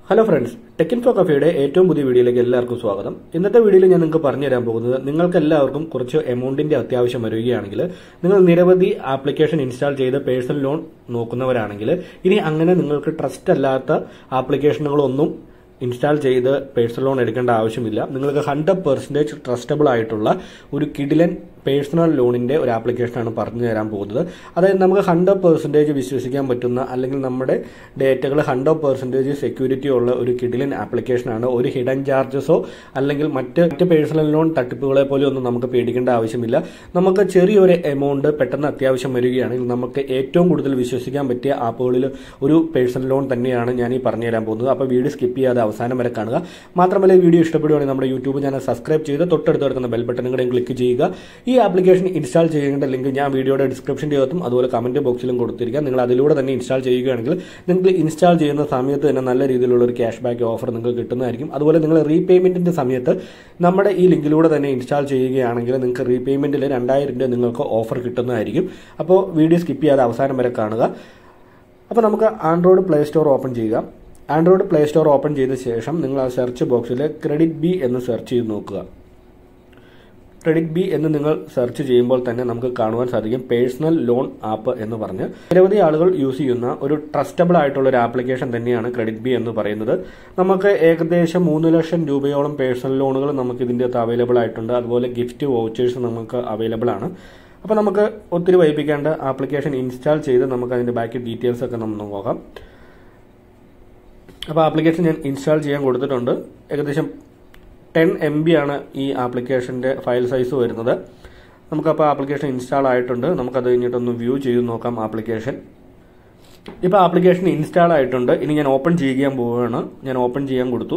hello friends ടെക്കിൻഫോ കഫേയുടെ ഏറ്റവും പുതിയ വീഡിയോയിലേക്ക് എല്ലാവർക്കും സ്വാഗതം ഇന്നത്തെ വീഡിയോയിൽ ഞാൻ നിങ്ങൾക്ക് പറഞ്ഞു തരാൻ പോകുന്നത് നിങ്ങൾക്ക് എല്ലാവർക്കും കുറച്ച് എമൗണ്ടിന്റെ അത്യാവശ്യം വരികയാണെങ്കിൽ നിങ്ങൾ നിരവധി ആപ്ലിക്കേഷൻ ഇൻസ്റ്റാൾ ചെയ്ത് പേഴ്സണൽ ലോൺ നോക്കുന്നവരാണെങ്കിൽ ഇനി അങ്ങനെ നിങ്ങൾക്ക് ട്രസ്റ്റ് അല്ലാത്ത ആപ്ലിക്കേഷനുകളൊന്നും ഇൻസ്റ്റാൾ ചെയ്ത് പേഴ്സണൽ ലോൺ എടുക്കേണ്ട ആവശ്യമില്ല നിങ്ങൾക്ക് ഹൺഡ്രഡ് പെർസെൻറ്റേജ് ട്രസ്റ്റബിൾ ആയിട്ടുള്ള ഒരു കിഡിലൻ പേഴ്സണൽ ലോണിന്റെ ഒരു ആപ്ലിക്കേഷനാണ് പറഞ്ഞു തരാൻ പോകുന്നത് അതായത് നമുക്ക് ഹൺഡ്രഡ് പെർസെൻറ്റേജ് വിശ്വസിക്കാൻ പറ്റുന്ന അല്ലെങ്കിൽ നമ്മുടെ ഡേറ്റകൾ ഹൺഡ്രഡ് പെർസെൻറ്റേജ് സെക്യൂരിറ്റി ഉള്ള ഒരു കിഡിലൻ ആപ്ലിക്കേഷനാണ് ഒരു ഹിഡൻ ചാർജസോ അല്ലെങ്കിൽ മറ്റ് മറ്റ് പേഴ്സണൽ ലോൺ തട്ടിപ്പുകളെ പോലെ ഒന്നും നമുക്ക് പേടിക്കേണ്ട ആവശ്യമില്ല നമുക്ക് ചെറിയൊരു എമൗണ്ട് പെട്ടെന്ന് അത്യാവശ്യം വരികയാണെങ്കിൽ നമുക്ക് ഏറ്റവും കൂടുതൽ വിശ്വസിക്കാൻ പറ്റിയ ആപ്പുകളിൽ ഒരു പേഴ്സണൽ ലോൺ തന്നെയാണ് ഞാൻ ഈ പറഞ്ഞു തരാൻ പോകുന്നത് അപ്പോൾ വീഡിയോ സ്കിപ്പ് ചെയ്യാതെ അവസാനം വരെ കാണുക മാത്രമല്ല ഈ വീഡിയോ ഇഷ്ടപ്പെടുകയാണെങ്കിൽ നമ്മുടെ യൂട്യൂബ് ചാനൽ സബ്സ്ക്രൈബ് ചെയ്ത് തൊട്ടടുത്ത് കിടക്കുന്ന ബെൽ ബട്ടൺ കൂടെ ക്ലിക്ക് ചെയ്യുക ഈ ആപ്ലിക്കേഷൻ ഇൻസ്റ്റാൾ ചെയ്യേണ്ട ലിങ്ക് ഞാൻ വീഡിയോയുടെ ഡിസ്ക്രിപ്ഷൻ്റെ അകത്തും അതുപോലെ കമന്റ് ബോക്സിലും കൊടുത്തിരിക്കാം നിങ്ങൾ അതിലൂടെ തന്നെ ഇൻസ്റ്റാൾ ചെയ്യുകയാണെങ്കിൽ നിങ്ങൾക്ക് ഇൻസ്റ്റാൾ ചെയ്യുന്ന സമയത്ത് തന്നെ നല്ല രീതിയിലുള്ള ഒരു ക്യാഷ് ബാക്ക് ഓഫർ നിങ്ങൾക്ക് കിട്ടുന്നതായിരിക്കും അതുപോലെ നിങ്ങൾ റീപേയ്മെന്റിന്റെ സമയത്ത് നമ്മുടെ ഈ ലിങ്കിലൂടെ തന്നെ ഇൻസ്റ്റാൾ ചെയ്യുകയാണെങ്കിൽ നിങ്ങൾക്ക് റീപേയ്മെന്റിൽ രണ്ടായിരം രൂപ നിങ്ങൾക്ക് ഓഫർ കിട്ടുന്നതായിരിക്കും അപ്പോൾ വീഡിയോ സ്കിപ്പ് ചെയ്യാതെ അവസാനം വരെ കാണുക അപ്പോൾ നമുക്ക് ആൻഡ്രോയിഡ് പ്ലേ സ്റ്റോർ ഓപ്പൺ ചെയ്യുക ആൻഡ്രോയിഡ് പ്ലേ സ്റ്റോർ ഓപ്പൺ ചെയ്ത ശേഷം നിങ്ങൾ ആ സെർച്ച് ബോക്സിൽ ക്രെഡിറ്റ് ബി എന്ന് സെർച്ച് ചെയ്ത് നോക്കുക ക്രെഡിറ്റ് ബി എന്ന് നിങ്ങൾ സെർച്ച് ചെയ്യുമ്പോൾ തന്നെ നമുക്ക് കാണുവാൻ സാധിക്കും പേഴ്സണൽ ലോൺ ആപ്പ് എന്ന് പറഞ്ഞ് നിരവധി ആളുകൾ യൂസ് ചെയ്യുന്ന ഒരു ട്രസ്റ്റബിൾ ആയിട്ടുള്ള ഒരു ആപ്ലിക്കേഷൻ തന്നെയാണ് ക്രെഡിറ്റ് ബി എന്ന് പറയുന്നത് നമുക്ക് ഏകദേശം മൂന്ന് ലക്ഷം രൂപയോളം പേഴ്സണൽ ലോണുകൾ നമുക്ക് ഇതിൻ്റെ അകത്ത് അവൈലബിൾ ആയിട്ടുണ്ട് അതുപോലെ ഗിഫ്റ്റ് വൗച്ചേഴ്സ് നമുക്ക് അവൈലബിൾ ആണ് അപ്പോൾ നമുക്ക് ഒത്തിരി വൈപ്പിക്കേണ്ട ആപ്ലിക്കേഷൻ ഇൻസ്റ്റാൾ ചെയ്ത് നമുക്ക് അതിൻ്റെ ബാക്കി ഡീറ്റെയിൽസ് ഒക്കെ നമുക്ക് നോക്കാം അപ്പോൾ ആപ്ലിക്കേഷൻ ഞാൻ ഇൻസ്റ്റാൾ ചെയ്യാൻ കൊടുത്തിട്ടുണ്ട് ഏകദേശം ടെൻ എം ബി ആണ് ഈ ആപ്ലിക്കേഷൻ്റെ ഫയൽ സൈസ് വരുന്നത് നമുക്കപ്പോൾ ആപ്ലിക്കേഷൻ ഇൻസ്റ്റാൾ ആയിട്ടുണ്ട് നമുക്കത് കഴിഞ്ഞിട്ടൊന്ന് വ്യൂ ചെയ്ത് നോക്കാം ആപ്ലിക്കേഷൻ ഇപ്പോൾ ആപ്ലിക്കേഷൻ ഇൻസ്റ്റാൾ ആയിട്ടുണ്ട് ഇനി ഞാൻ ഓപ്പൺ ചെയ്യാൻ പോവുകയാണ് ഞാൻ ഓപ്പൺ ചെയ്യാൻ കൊടുത്തു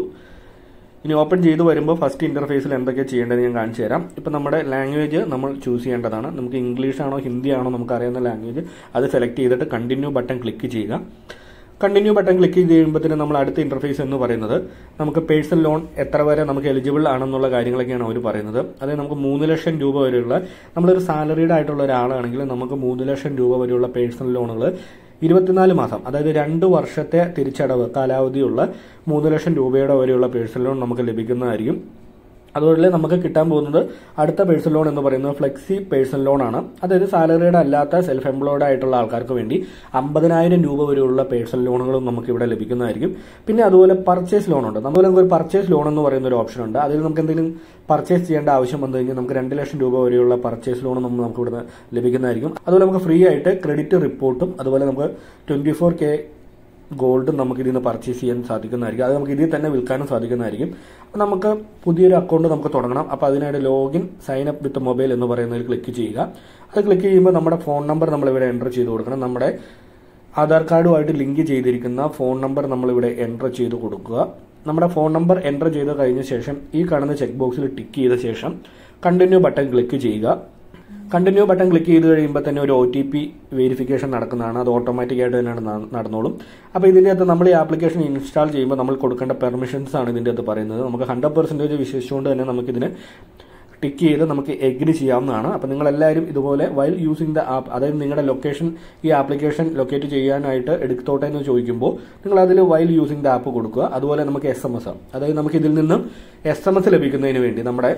ഇനി ഓപ്പൺ ചെയ്ത് വരുമ്പോൾ ഫസ്റ്റ് ഇന്റർഫേസിൽ എന്തൊക്കെ ചെയ്യേണ്ടത് ഞാൻ കാണിച്ചു തരാം ഇപ്പം നമ്മുടെ ലാംഗ്വേജ് നമ്മൾ ചൂസ് ചെയ്യേണ്ടതാണ് നമുക്ക് ഇംഗ്ലീഷ് ആണോ ഹിന്ദി ആണോ നമുക്ക് അറിയുന്ന ലാംഗ്വേജ് അത് സെലക്ട് ചെയ്തിട്ട് കണ്ടിന്യൂ ബട്ടൺ ക്ലിക്ക് ചെയ്യുക കണ്ടിന്യൂ ബട്ടൺ ക്ലിക്ക് ചെയ്ത് കഴിയുമ്പോഴത്തേനും നമ്മൾ അടുത്ത ഇന്റർഫേസ് എന്ന് പറയുന്നത് നമുക്ക് പേഴ്സണൽ ലോൺ എത്ര വരെ നമുക്ക് എലിജിബിൾ ആണെന്നുള്ള കാര്യങ്ങളൊക്കെയാണ് അവർ പറയുന്നത് അതായത് നമുക്ക് മൂന്ന് ലക്ഷം രൂപ വരെയുള്ള നമ്മളൊരു സാലറീഡ് ആയിട്ടുള്ള ഒരാളാണെങ്കിൽ നമുക്ക് മൂന്ന് ലക്ഷം രൂപ വരെയുള്ള പേഴ്സണൽ ലോണുകൾ ഇരുപത്തിനാല് മാസം അതായത് രണ്ട് വർഷത്തെ തിരിച്ചടവ് കാലാവധിയുള്ള മൂന്ന് ലക്ഷം രൂപയുടെ വരെയുള്ള പേഴ്സണൽ ലോൺ നമുക്ക് ലഭിക്കുന്നതായിരിക്കും അതുപോലെ നമുക്ക് കിട്ടാൻ പോകുന്നത് അടുത്ത പേഴ്സണൽ ലോൺ എന്ന് പറയുന്നത് ഫ്ലെക്സി പേഴ്സണൽ ലോൺ ആണ് അതായത് സാലറിയുടെ അല്ലാത്ത സെൽഫ് എംപ്ലോയ്ഡ് ആയിട്ടുള്ള ആൾക്കാർക്ക് വേണ്ടി അമ്പതിനായിരം രൂപ വരെയുള്ള പേഴ്സണൽ ലോണുകളും നമുക്ക് ഇവിടെ ലഭിക്കുന്നതായിരിക്കും പിന്നെ അതുപോലെ പർച്ചേസ് ലോൺ ഉണ്ട് അതുപോലെ നമുക്ക് ഒരു പർച്ചേസ് ലോൺ എന്ന് പറയുന്ന ഒരു ഓപ്ഷൻ ഉണ്ട് അതിൽ നമുക്ക് എന്തെങ്കിലും പർച്ചേസ് ചെയ്യേണ്ട ആവശ്യം വന്നു കഴിഞ്ഞാൽ നമുക്ക് രണ്ട് ലക്ഷം രൂപ വരെയുള്ള പർച്ചേസ് ലോൺ നമ്മൾ നമുക്ക് ഇവിടെ ലഭിക്കുന്നതായിരിക്കും അതുപോലെ നമുക്ക് ഫ്രീ ആയിട്ട് ക്രെഡിറ്റ് റിപ്പോർട്ടും അതുപോലെ നമുക്ക് ട്വന്റി ഫോർ കെ ഗോൾഡ് നമുക്ക് ഇതിൽ നിന്ന് പർച്ചേസ് ചെയ്യാൻ സാധിക്കുന്നതായിരിക്കും അത് നമുക്ക് ഇതിൽ തന്നെ വിൽക്കാനും സാധിക്കുന്നതായിരിക്കും അപ്പോൾ നമുക്ക് പുതിയൊരു അക്കൗണ്ട് നമുക്ക് തുടങ്ങണം അപ്പോൾ അതിനായിട്ട് login sign up with mobile എന്ന് പറയുന്നതിൽ ക്ലിക്ക് ചെയ്യുക അത് ക്ലിക്ക് ചെയ്യുമ്പോൾ നമ്മുടെ ഫോൺ നമ്പർ നമ്മളിവിടെ എൻ്റർ ചെയ്ത് കൊടുക്കണം നമ്മുടെ ആധാർ കാർഡുമായിട്ട് ലിങ്ക് ചെയ്തിരിക്കുന്ന ഫോൺ നമ്പർ നമ്മളിവിടെ എൻ്റർ ചെയ്ത് കൊടുക്കുക നമ്മുടെ ഫോൺ നമ്പർ എൻ്റർ ചെയ്ത് കഴിഞ്ഞ ശേഷം ഈ കാണുന്ന ചെക്ക് ബോക്സിൽ ടിക്ക് ചെയ്ത ശേഷം കണ്ടിന്യൂ ബട്ടൺ ക്ലിക്ക് ചെയ്യുക കണ്ടിന്യൂ ബട്ടൺ ക്ലിക്ക് ചെയ്ത് കഴിയുമ്പോൾ തന്നെ ഒരു ഒ ടി പി വെരിഫിക്കേഷൻ നടക്കുന്നതാണ് അത് ഓട്ടോമാറ്റിക് ആയിട്ട് തന്നെയാണ് നടന്നോളും അപ്പോൾ ഇതിൻ്റെ അകത്ത് നമ്മൾ ഈ ആപ്ലിക്കേഷൻ ഇൻസ്റ്റാൾ ചെയ്യുമ്പോൾ നമ്മൾ കൊടുക്കേണ്ട പെർമിഷൻസ് ആണ് ഇതിൻ്റെ അകത്ത് പറയുന്നത് നമുക്ക് ഹൺഡ്രഡ് പെർസെൻറ്റേജ് വിശ്വസിച്ചുകൊണ്ട് തന്നെ നമുക്കിതിനെ ടിക്ക് ചെയ്ത് നമുക്ക് എഗ്രി ചെയ്യാവുന്നതാണ് അപ്പോൾ നിങ്ങൾ എല്ലാവരും ഇതുപോലെ വൈൽ യൂസിങ് ദ ആപ്പ് അതായത് നിങ്ങളുടെ ലൊക്കേഷൻ ഈ ആപ്ലിക്കേഷൻ ലൊക്കേറ്റ് ചെയ്യാനായിട്ട് എടുത്തോട്ടെ എന്ന് ചോദിക്കുമ്പോൾ നിങ്ങൾ അതിൽ വൈൽ യൂസിങ് ദ ആപ്പ് കൊടുക്കുക അതുപോലെ നമുക്ക് എസ് എം എസ് അതായത് നമുക്ക് ഇതിൽ നിന്നും എസ് എം എസ് ലഭിക്കുന്നതിന് വേണ്ടി നമ്മുടെ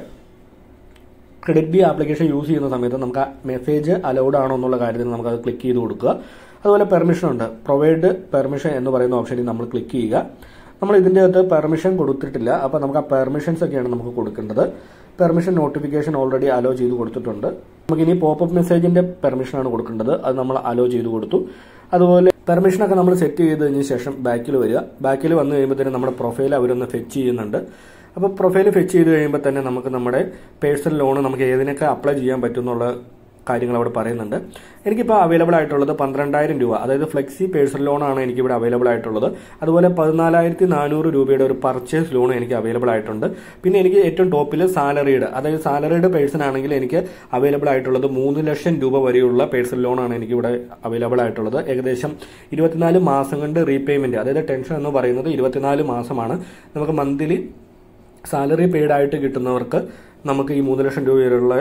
ക്രെഡിറ്റ് ബി ആപ്ലിക്കേഷൻ യൂസ് ചെയ്യുന്ന സമയത്ത് നമുക്ക് ആ മെസ്സേജ് അലൗഡ് ആണോ എന്നുള്ള കാര്യത്തിൽ നമുക്ക് അത് ക്ലിക്ക് ചെയ്ത് കൊടുക്കുക അതുപോലെ പെർമിഷൻ ഉണ്ട് പ്രൊവൈഡ് പെർമിഷൻ എന്ന് പറയുന്ന ഓപ്ഷനിൽ നമ്മൾ ക്ലിക്ക് ചെയ്യുക നമ്മൾ ഇതിൻ്റെ അകത്ത് പെർമിഷൻ കൊടുത്തിട്ടില്ല അപ്പോൾ നമുക്ക് ആ പെർമിഷൻസ് ഒക്കെയാണ് നമുക്ക് കൊടുക്കേണ്ടത് പെർമിഷൻ നോട്ടിഫിക്കേഷൻ ഓൾറെഡി അലോ ചെയ്ത് കൊടുത്തിട്ടുണ്ട് നമുക്കിനി പോപ്പപ്പ് മെസ്സേജിന്റെ പെർമിഷനാണ് കൊടുക്കേണ്ടത് അത് നമ്മൾ അലോ ചെയ്ത് കൊടുത്തു അതുപോലെ പെർമിഷനൊക്കെ നമ്മൾ സെറ്റ് ചെയ്ത് കഴിഞ്ഞ ശേഷം ബാക്കിൽ വരിക ബാക്കിൽ വന്നു കഴിയുമ്പോഴത്തേനും നമ്മുടെ പ്രൊഫൈൽ അവരൊന്ന് ഫെച്ച് ചെയ്യുന്നുണ്ട് അപ്പോൾ പ്രൊഫൈൽ ഫെച്ച് ചെയ്ത് കഴിയുമ്പോൾ തന്നെ നമുക്ക് നമ്മുടെ പേഴ്സണൽ ലോൺ നമുക്ക് ഏതിനൊക്കെ അപ്ലൈ ചെയ്യാൻ പറ്റും എന്നുള്ള കാര്യങ്ങൾ അവിടെ പറയുന്നുണ്ട് എനിക്കിപ്പോൾ അവൈലബിൾ ആയിട്ടുള്ളത് പന്ത്രണ്ടായിരം രൂപ അതായത് ഫ്ലെക്സി പേഴ്സണൽ ലോണാണ് എനിക്കിവിടെ അവൈലബിൾ ആയിട്ടുള്ളത് അതുപോലെ പതിനാലായിരത്തി നാനൂറ് രൂപയുടെ ഒരു പർച്ചേസ് ലോൺ എനിക്ക് അവൈലബിൾ ആയിട്ടുണ്ട് പിന്നെ എനിക്ക് ഏറ്റവും ടോപ്പിൽ സാലറിയുടെ അതായത് സാലറിയുടെ പേഴ്സൺ ആണെങ്കിൽ എനിക്ക് അവൈലബിൾ ആയിട്ടുള്ളത് മൂന്ന് ലക്ഷം രൂപ വരെയുള്ള പേഴ്സണൽ ലോണാണ് എനിക്കിവിടെ അവൈലബിൾ ആയിട്ടുള്ളത് ഏകദേശം ഇരുപത്തിനാല് മാസം കൊണ്ട് റീപേയ്മെന്റ് അതായത് ടെൻഷൻ എന്ന് പറയുന്നത് ഇരുപത്തിനാല് മാസമാണ് നമുക്ക് മന്ത്ലി സാലറി പെയ്ഡ് ആയിട്ട് കിട്ടുന്നവർക്ക് നമുക്ക് ഈ മൂന്ന് ലക്ഷം രൂപ വരെയുള്ള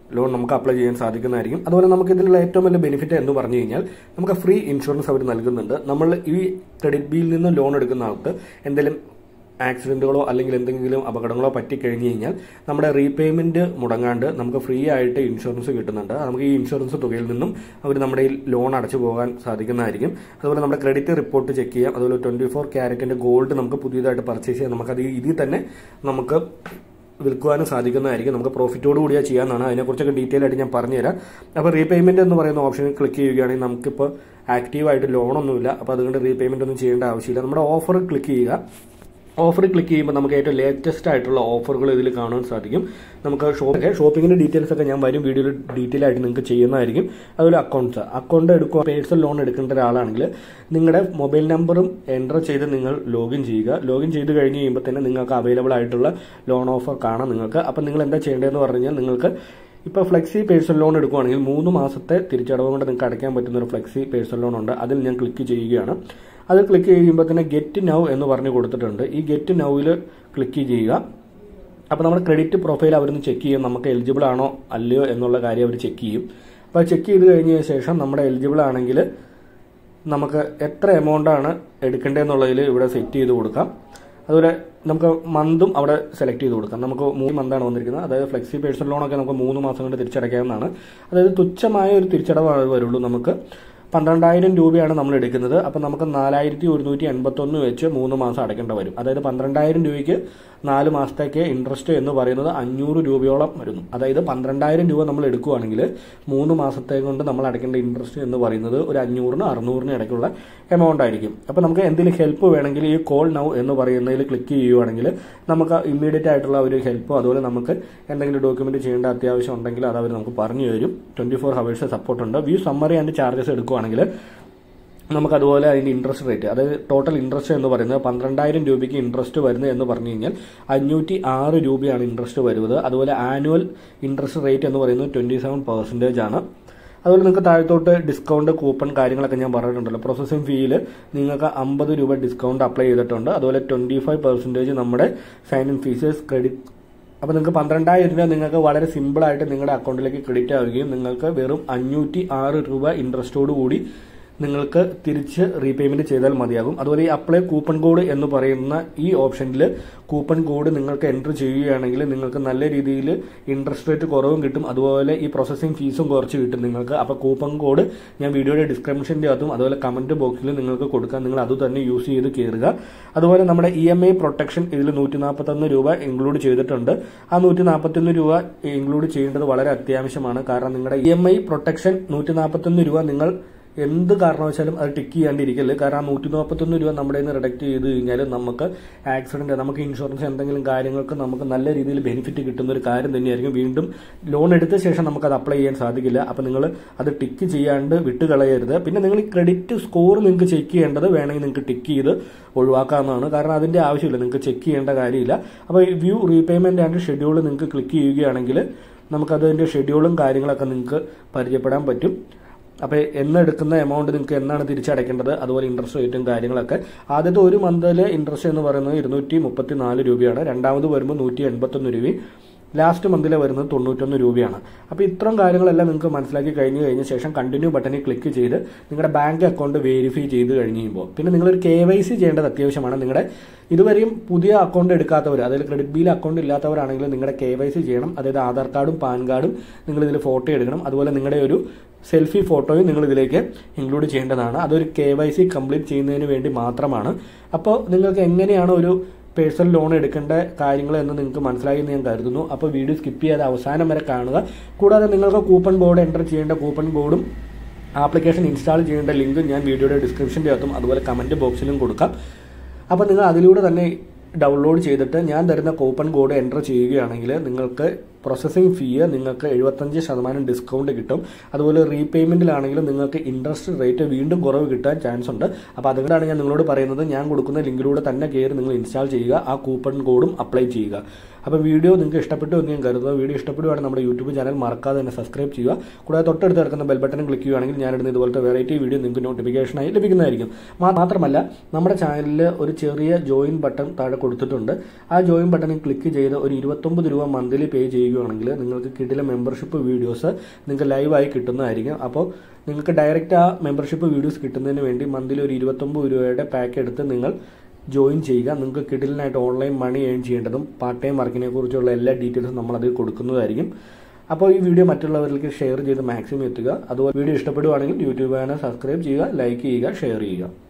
ലോൺ നമുക്ക് അപ്ലൈ ചെയ്യാൻ സാധിക്കുന്നതായിരിക്കും അതുപോലെ നമുക്ക് ഇതിലുള്ള ഏറ്റവും വലിയ ബെനിഫിറ്റ് എന്ന് പറഞ്ഞു കഴിഞ്ഞാൽ നമുക്ക് ഫ്രീ ഇൻഷുറൻസ് അവർ നൽകുന്നുണ്ട് നമ്മൾ ഈ ക്രെഡിറ്റ് ബിയിൽ നിന്ന് ലോൺ എടുക്കുന്ന ആൾക്ക് എന്തെങ്കിലും ആക്സിഡന്റുകളോ അല്ലെങ്കിൽ എന്തെങ്കിലും അപകടങ്ങളോ പറ്റിക്കഴിഞ്ഞ് കഴിഞ്ഞാൽ നമ്മുടെ റീപേയ്മെന്റ് മുടങ്ങാണ്ട് നമുക്ക് ഫ്രീ ആയിട്ട് ഇൻഷുറൻസ് കിട്ടുന്നുണ്ട് നമുക്ക് ഈ ഇൻഷുറൻസ് തുകയിൽ നിന്നും അവർ നമ്മുടെ ഈ ലോൺ അടച്ചു പോകാൻ സാധിക്കുന്നതായിരിക്കും അതുപോലെ നമ്മുടെ ക്രെഡിറ്റ് റിപ്പോർട്ട് ചെക്ക് ചെയ്യാം അതുപോലെ ട്വന്റി ഫോർ ക്യാരറ്റിന്റെ ഗോൾഡ് നമുക്ക് പുതിയതായിട്ട് പർച്ചേസ് ചെയ്യാം നമുക്കത് ഇതിൽ തന്നെ നമുക്ക് വിൽക്കുവാനും സാധിക്കുന്നതായിരിക്കും നമുക്ക് പ്രോഫിറ്റോട് കൂടിയാ ചെയ്യാനാണ് അതിനെക്കുറിച്ചൊക്കെ ഡീറ്റെയിൽ ആയിട്ട് ഞാൻ പറഞ്ഞുതരാം അപ്പോൾ റീപേയ്മെന്റ് എന്ന് പറയുന്ന ഓപ്ഷനിൽ ക്ലിക്ക് ചെയ്യുകയാണെങ്കിൽ നമുക്കിപ്പോൾ ആക്റ്റീവായിട്ട് ലോണൊന്നുമില്ല അപ്പോൾ അതുകൊണ്ട് റീപേയ്മെന്റ് ഒന്നും ചെയ്യേണ്ട ആവശ്യമില്ല നമ്മുടെ ഓഫർ ക്ലിക്ക് ചെയ്യുക ഓഫർ ക്ലിക്ക് ചെയ്യുമ്പോൾ നമുക്ക് ഏറ്റവും ലേറ്റസ്റ്റ് ആയിട്ടുള്ള ഓഫറുകൾ ഇതിൽ കാണാൻ സാധിക്കും നമുക്ക് ഷോപ്പ് ഷോപ്പിങ്ങിന്റെ ഡീറ്റെയിൽസ് ഒക്കെ ഞാൻ വരും വീഡിയോയിൽ ഡീറ്റെയിൽ ആയിട്ട് നിങ്ങൾക്ക് ചെയ്യുന്നതായിരിക്കും അതുപോലെ അക്കൗണ്ട്സ് അക്കൗണ്ട് എടുക്കുക പേഴ്സണൽ ലോൺ എടുക്കേണ്ട ഒരാളാണെങ്കിൽ നിങ്ങളുടെ മൊബൈൽ നമ്പറും എൻ്റർ ചെയ്ത് നിങ്ങൾ ലോഗിൻ ചെയ്യുക ലോഗിൻ ചെയ്ത് കഴിഞ്ഞ് കഴിയുമ്പോൾ തന്നെ നിങ്ങൾക്ക് അവൈലബിൾ ആയിട്ടുള്ള ലോൺ ഓഫർ കാണാം നിങ്ങൾക്ക് അപ്പം നിങ്ങൾ എന്താ ചെയ്യേണ്ടതെന്ന് പറഞ്ഞു കഴിഞ്ഞാൽ നിങ്ങൾക്ക് ഇപ്പോൾ ഫ്ലെക്സി പേഴ്സണൽ ലോൺ എടുക്കുകയാണെങ്കിൽ മൂന്ന് മാസത്തെ തിരിച്ചടവ് കൊണ്ട് നിങ്ങൾക്ക് അടയ്ക്കാൻ പറ്റുന്ന ഒരു ഫ്ലെക്സി പേഴ്സണൽ ലോൺ ഉണ്ട് അതിൽ ഞാൻ ക്ലിക്ക് ചെയ്യുകയാണ് അത് ക്ലിക്ക് ചെയ്യുമ്പോൾ തന്നെ ഗെറ്റ് നൗ എന്ന് പറഞ്ഞ് കൊടുത്തിട്ടുണ്ട് ഈ ഗെറ്റ് നൗവിൽ ക്ലിക്ക് ചെയ്യുക അപ്പോൾ നമ്മുടെ ക്രെഡിറ്റ് പ്രൊഫൈൽ അവരൊന്ന് ചെക്ക് ചെയ്യും നമുക്ക് എലിജിബിൾ ആണോ അല്ലയോ എന്നുള്ള കാര്യം അവർ ചെക്ക് ചെയ്യും അപ്പോൾ ചെക്ക് ചെയ്ത് കഴിഞ്ഞ ശേഷം നമ്മുടെ എലിജിബിൾ ആണെങ്കിൽ നമുക്ക് എത്ര എമൗണ്ട് ആണ് എടുക്കേണ്ടതെന്നുള്ളതിൽ ഇവിടെ സെറ്റ് ചെയ്ത് കൊടുക്കാം അതുപോലെ നമുക്ക് മന്തും അവിടെ സെലക്ട് ചെയ്ത് കൊടുക്കാം നമുക്ക് മൂന്ന് മന്താണ് വന്നിരിക്കുന്നത് അതായത് ഫ്ലെക്സി പേഴ്സണൽ ലോണൊക്കെ നമുക്ക് മൂന്ന് മാസം കൊണ്ട് തിരിച്ചടയ്ക്കാവുന്നതാണ് അതായത് തുച്ഛമായ ഒരു തിരിച്ചടവാണ് വരുള്ളൂ നമുക്ക് പന്ത്രണ്ടായിരം രൂപയാണ് നമ്മൾ എടുക്കുന്നത് അപ്പം നമുക്ക് നാലായിരത്തി ഒരുന്നൂറ്റി എൺപത്തൊന്ന് വെച്ച് മൂന്ന് മാസം അടയ്ക്കേണ്ട വരും അതായത് പന്ത്രണ്ടായിരം രൂപയ്ക്ക് നാല് മാസത്തേക്ക് ഇൻട്രസ്റ്റ് എന്ന് പറയുന്നത് അഞ്ഞൂറ് രൂപയോളം വരുന്നു അതായത് പന്ത്രണ്ടായിരം രൂപ നമ്മൾ എടുക്കുകയാണെങ്കിൽ മൂന്ന് മാസത്തെ കൊണ്ട് നമ്മൾ അടയ്ക്കേണ്ട ഇൻട്രസ്റ്റ് എന്ന് പറയുന്നത് ഒരു അഞ്ഞൂറിന് അറുന്നൂറിന് ഇടയ്ക്കുള്ള എമൗണ്ട് ആയിരിക്കും അപ്പോൾ നമുക്ക് എന്തെങ്കിലും ഹെൽപ്പ് വേണമെങ്കിൽ ഈ കോൾ നൗ എന്ന് പറയുന്നതിൽ ക്ലിക്ക് ചെയ്യുവാണെങ്കിൽ നമുക്ക് ഇമ്മീഡിയറ്റ് ആയിട്ടുള്ള ഒരു ഹെൽപ്പോ അതുപോലെ നമുക്ക് എന്തെങ്കിലും ഡോക്യുമെന്റ് ചെയ്യേണ്ട അത്യാവശ്യം ഉണ്ടെങ്കിൽ അത് അവർ നമുക്ക് പറഞ്ഞു തരും ട്വന്റി ഫോർ ഹവേഴ്സ് സപ്പോർട്ട് ഉണ്ട് വ്യൂ സമ്മറി ആൻഡ് ചാർജസ് എടുക്കുകയാണെങ്കിൽ നമുക്ക് അതുപോലെ അതിന്റെ ഇൻട്രസ്റ്റ് റേറ്റ് അതായത് ടോട്ടൽ ഇൻട്രസ്റ്റ് എന്ന് പറയുന്നത് പന്ത്രണ്ടായിരം രൂപയ്ക്ക് ഇൻട്രസ്റ്റ് വരുന്നത് എന്ന് പറഞ്ഞു കഴിഞ്ഞാൽ അഞ്ഞൂറ്റി ആറ് രൂപയാണ് ഇൻട്രസ്റ്റ് വരുന്നത് അതുപോലെ ആനുവൽ ഇൻട്രസ്റ്റ് റേറ്റ് എന്ന് പറയുന്നത് ട്വന്റി സെവൻ പെർസെൻറ്റേജ് ആണ് അതുപോലെ നിങ്ങൾക്ക് താഴത്തോട്ട് ഡിസ്കൗണ്ട് കൂപ്പൺ കാര്യങ്ങളൊക്കെ ഞാൻ പറഞ്ഞിട്ടുണ്ടല്ലോ പ്രോസസ്സിംഗ് ഫീയിൽ നിങ്ങൾക്ക് അമ്പത് രൂപ ഡിസ്കൗണ്ട് അപ്ലൈ ചെയ്തിട്ടുണ്ട് അതുപോലെ ട്വന്റി ഫൈവ് പെർസെൻറ്റേജ് നമ്മുടെ സൈൻ ഇൻ ഫീസസ് ക്രെഡിറ്റ് അപ്പോൾ നിങ്ങൾക്ക് പന്ത്രണ്ടായിരം രൂപ നിങ്ങൾക്ക് വളരെ സിമ്പിളായിട്ട് നിങ്ങളുടെ അക്കൗണ്ടിലേക്ക് ക്രെഡിറ്റ് ആവുകയും നിങ്ങൾക്ക് വെറും അഞ്ഞൂറ്റി ആറ് രൂപ ഇൻട്രസ്റ്റോട് കൂടി നിങ്ങൾക്ക് തിരിച്ച് റീപേയ്മെന്റ് ചെയ്താൽ മതിയാകും അതുപോലെ ഈ അപ്ലൈ കൂപ്പൺ കോഡ് എന്ന് പറയുന്ന ഈ ഓപ്ഷനിൽ കൂപ്പൺ കോഡ് നിങ്ങൾക്ക് എൻറ്റർ ചെയ്യുകയാണെങ്കിൽ നിങ്ങൾക്ക് നല്ല രീതിയിൽ ഇൻട്രസ്റ്റ് റേറ്റ് കുറവും കിട്ടും അതുപോലെ ഈ പ്രോസസ്സിംഗ് ഫീസും കുറച്ച് കിട്ടും നിങ്ങൾക്ക് അപ്പോൾ കൂപ്പൺ കോഡ് ഞാൻ വീഡിയോയുടെ ഡിസ്ക്രിപ്ഷൻ്റെ അതും അതുപോലെ കമന്റ് ബോക്സിൽ നിങ്ങൾക്ക് കൊടുക്കാൻ നിങ്ങൾ അത് തന്നെ യൂസ് ചെയ്ത് കയറുക അതുപോലെ നമ്മുടെ ഇ എം ഐ പ്രൊട്ടക്ഷൻ ഇതിൽ നൂറ്റി നാൽപ്പത്തൊന്ന് രൂപ ഇൻക്ലൂഡ് ചെയ്തിട്ടുണ്ട് ആ നൂറ്റി നാൽപ്പത്തൊന്ന് രൂപ ഇൻക്ലൂഡ് ചെയ്യേണ്ടത് വളരെ അത്യാവശ്യമാണ് കാരണം നിങ്ങളുടെ ഇ എം ഐ പ്രൊട്ടക്ഷൻ നൂറ്റി നാൽപ്പത്തൊന്ന് രൂപ നിങ്ങൾ എന്ത് കാരണവശാലും അത് ടിക്ക് ചെയ്യാണ്ടിരിക്കല് കാരണം ആ നൂറ്റി നാൽപ്പത്തൊന്ന് രൂപ നമ്മുടെ നിന്ന് റിഡക്ട് ചെയ്ത് കഴിഞ്ഞാൽ നമുക്ക് ആക്സിഡന്റ് നമുക്ക് ഇൻഷുറൻസ് എന്തെങ്കിലും കാര്യങ്ങൾക്ക് നമുക്ക് നല്ല രീതിയിൽ ബെനിഫിറ്റ് കിട്ടുന്ന ഒരു കാര്യം തന്നെയായിരിക്കും വീണ്ടും ലോൺ എടുത്ത ശേഷം നമുക്ക് അത് അപ്ലൈ ചെയ്യാൻ സാധിക്കില്ല അപ്പോൾ നിങ്ങൾ അത് ടിക്ക് ചെയ്യാണ്ട് വിട്ടുകളയരുത് പിന്നെ നിങ്ങൾ ഈ ക്രെഡിറ്റ് സ്കോർ നിങ്ങൾക്ക് ചെക്ക് ചെയ്യേണ്ടത് വേണമെങ്കിൽ നിങ്ങൾക്ക് ടിക്ക് ചെയ്ത് ഒഴിവാക്കാവുന്നതാണ് കാരണം അതിന്റെ ആവശ്യമില്ല നിങ്ങൾക്ക് ചെക്ക് ചെയ്യേണ്ട കാര്യമില്ല അപ്പോൾ ഈ വ്യൂ റീപേയ്മെന്റ് ആൻഡ് ഷെഡ്യൂൾ നിങ്ങൾക്ക് ക്ലിക്ക് ചെയ്യുകയാണെങ്കിൽ നമുക്കതിന്റെ ഷെഡ്യൂളും കാര്യങ്ങളൊക്കെ നിങ്ങൾക്ക് പരിചയപ്പെടാൻ പറ്റും അപ്പോൾ എന്നെടുക്കുന്ന എമൗണ്ട് നിങ്ങൾക്ക് എന്നാണ് തിരിച്ചടയ്ക്കേണ്ടത് അതുപോലെ ഇൻട്രസ്റ്റ് റേറ്റും കാര്യങ്ങളൊക്കെ ആദ്യത്തെ ഒരു മന്തിലെ ഇൻട്രസ്റ്റ് എന്ന് പറയുന്നത് ഇരുന്നൂറ്റി മുപ്പത്തി നാല് രൂപയാണ് രണ്ടാമത് വരുമ്പോൾ നൂറ്റി എൺപത്തൊന്ന് രൂപയും ലാസ്റ്റ് മന്തിലെ വരുന്നത് തൊണ്ണൂറ്റൊന്ന് രൂപയാണ് അപ്പോൾ ഇത്തരം കാര്യങ്ങളെല്ലാം നിങ്ങൾക്ക് മനസ്സിലാക്കി കഴിഞ്ഞ് കഴിഞ്ഞ ശേഷം കണ്ടിന്യൂ ബട്ടണിൽ ക്ലിക്ക് ചെയ്ത് നിങ്ങളുടെ ബാങ്ക് അക്കൗണ്ട് വെരിഫൈ ചെയ്ത് കഴിഞ്ഞ് കഴിയുമ്പോൾ പിന്നെ നിങ്ങളൊരു കെ വൈ സി ചെയ്യേണ്ടത് അത്യാവശ്യമാണ് നിങ്ങളുടെ ഇതുവരെയും പുതിയ അക്കൗണ്ട് എടുക്കാത്തവർ അതായത് ക്രെഡിറ്റ് ബിൽ അക്കൗണ്ട് ഇല്ലാത്തവരാണെങ്കിൽ നിങ്ങളുടെ കെ വൈ സി ചെയ്യണം അതായത് ആധാർ കാർഡും പാൻ കാർഡും നിങ്ങൾ ഇതിൽ ഫോട്ടോ എടുക്കണം അതുപോലെ നിങ്ങളുടെ ഒരു സെൽഫി ഫോട്ടോയും നിങ്ങൾ ഇതിലേക്ക് ഇൻക്ലൂഡ് ചെയ്യേണ്ടതാണ് അതൊരു കെ വൈ സി കംപ്ലീറ്റ് ചെയ്യുന്നതിന് വേണ്ടി മാത്രമാണ് അപ്പോൾ നിങ്ങൾക്ക് എങ്ങനെയാണ് ഒരു പേഴ്സണൽ ലോൺ എടുക്കേണ്ട കാര്യങ്ങൾ എന്ന് നിങ്ങൾക്ക് മനസ്സിലായി എന്ന് ഞാൻ കരുതുന്നു അപ്പോൾ വീഡിയോ സ്കിപ്പ് ചെയ്യാതെ അവസാനം വരെ കാണുക കൂടാതെ നിങ്ങൾക്ക് കൂപ്പൺ ബോർഡ് എൻ്റർ ചെയ്യേണ്ട കൂപ്പൺ ബോർഡും ആപ്ലിക്കേഷൻ ഇൻസ്റ്റാൾ ചെയ്യേണ്ട ലിങ്ക് ഞാൻ വീഡിയോയുടെ ഡിസ്ക്രിപ്ഷൻ്റെ അകത്തും അതുപോലെ കമൻറ്റ് ബോക്സിലും കൊടുക്കാം അപ്പോൾ നിങ്ങൾ അതിലൂടെ തന്നെ ഡൗൺലോഡ് ചെയ്തിട്ട് ഞാൻ തരുന്ന കൂപ്പൺ കോഡ് എൻ്റർ ചെയ്യുകയാണെങ്കിൽ നിങ്ങൾക്ക് പ്രോസസ്സിംഗ് ഫീ നിങ്ങൾക്ക് എഴുപത്തഞ്ച് ശതമാനം ഡിസ്കൗണ്ട് കിട്ടും അതുപോലെ റീപേയ്മെൻറ്റിലാണെങ്കിലും നിങ്ങൾക്ക് ഇൻട്രസ്റ്റ് റേറ്റ് വീണ്ടും കുറവ് കിട്ടാൻ ചാൻസ് ഉണ്ട് അപ്പോൾ അതുകൊണ്ടാണ് ഞാൻ നിങ്ങളോട് പറയുന്നത് ഞാൻ കൊടുക്കുന്ന ലിങ്കിലൂടെ തന്നെ കയറി നിങ്ങൾ ഇൻസ്റ്റാൾ ചെയ്യുക ആ കൂപ്പൺ കോഡും അപ്ലൈ ചെയ്യുക അപ്പോൾ വീഡിയോ നിങ്ങൾക്ക് ഇഷ്ടപ്പെട്ടു എന്ന് ഞാൻ കരുതുന്നു വീഡിയോ ഇഷ്ടപ്പെടുവാണെങ്കിൽ നമ്മുടെ യൂട്യൂബ് ചാനൽ മറക്കാതെ തന്നെ സബ്സ്ക്രൈബ് ചെയ്യുക കൂടാതെ തൊട്ടടുത്ത് കിടക്കുന്ന ബെൽ ബട്ടൺ ക്ലിക്ക് ചെയ്യുകയാണെങ്കിൽ ഞാനിടുന്ന ഇതുപോലത്തെ വെറൈറ്റി വീഡിയോ നിങ്ങൾക്ക് നോട്ടിഫിക്കേഷനായി ലഭിക്കുന്നതായിരിക്കും മാത്രമല്ല നമ്മുടെ ചാനലിൽ ഒരു ചെറിയ ജോയിൻ ബട്ടൺ താഴെ കൊടുത്തിട്ടുണ്ട് ആ ജോയിൻ ബട്ടണിൽ ക്ലിക്ക് ചെയ്ത് ഒരു ഇരുപത്തൊമ്പത് രൂപ മന്ത്ലി പേ ചെയ്യുക ചെയ്യുകയാണെങ്കിൽ നിങ്ങൾക്ക് കിടില മെമ്പർഷിപ്പ് വീഡിയോസ് നിങ്ങൾക്ക് ലൈവായി കിട്ടുന്നതായിരിക്കും അപ്പോൾ നിങ്ങൾക്ക് ഡയറക്റ്റ് ആ മെമ്പർഷിപ്പ് വീഡിയോസ് കിട്ടുന്നതിന് വേണ്ടി മന്ത്ലി ഒരു ഇരുപത്തൊമ്പത് രൂപയുടെ പാക്ക് എടുത്ത് നിങ്ങൾ ജോയിൻ ചെയ്യുക നിങ്ങൾക്ക് കിടിലിനായിട്ട് ഓൺലൈൻ മണി ഏൺ ചെയ്യേണ്ടതും പാർട്ട് ടൈം വർക്കിനെ കുറിച്ചുള്ള എല്ലാ ഡീറ്റെയിൽസും നമ്മൾ അതിൽ കൊടുക്കുന്നതായിരിക്കും അപ്പോൾ ഈ വീഡിയോ മറ്റുള്ളവരിലേക്ക് ഷെയർ ചെയ്ത് മാക്സിമം എത്തുക അതുപോലെ വീഡിയോ ഇഷ്ടപ്പെടുവാണെങ്കിൽ യൂട്യൂബ് ചാനൽ സബ്സ്ക്രൈബ് ചെയ്യുക ലൈക്ക് ചെയ്യുക ഷെയർ ചെയ്യുക